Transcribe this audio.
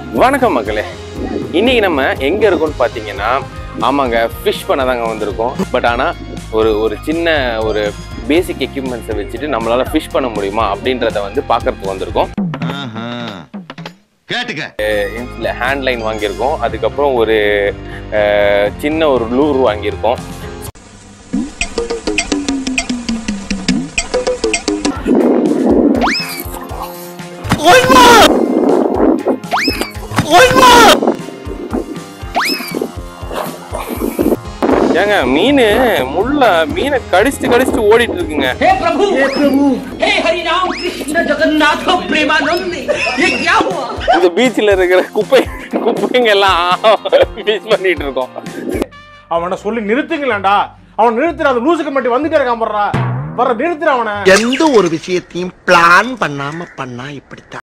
வணக்கம் மக்களே இன்னைக்கு நம்ம எங்க இருக்கோம்னு பார்த்தீங்கன்னா ஆமாங்க ஃபிஷ் பண்ண தாங்க வந்திருக்கோம் பட் ஆனால் ஒரு ஒரு சின்ன ஒரு பேசிக் எக்யூப்மெண்ட்ஸை வச்சுட்டு நம்மளால ஃபிஷ் பண்ண முடியுமா அப்படின்றத வந்து பார்க்கறதுக்கு வந்திருக்கோம் ஆஹா. கேட்டுக்க இல்லை ஹேண்ட்லைன் வாங்கியிருக்கோம் அதுக்கப்புறம் ஒரு அஹ், சின்ன ஒரு லூர் வாங்கியிருக்கோம் ஏங்க மீன் முள்ள மீனை கடிச்சிட்டு கடிச்சிட்டு ஓடிட்டு இருக்குங்க हे प्रभु हे प्रभु हे हरि राम कृष्ण जगन्नाथ प्रेमानंद ये क्या हुआ இந்த பீச்சில் இருக்கிற குப்பை குப்பைங்க எல்லாம் ஃபிஷ் பண்ணிட்டு இருக்கோம் அவனை சொல்லி நிறுத்துங்களேன்டா அவன் நிறுத்துற அந்த லூசுக்கு மட்டும் வந்துட்டே இருக்கான் போடுறா வர நிறுத்துற அவனை எந்த ஒரு விஷயத்தையும் பிளான் பண்ணாம பண்ணா இப்படித்தான்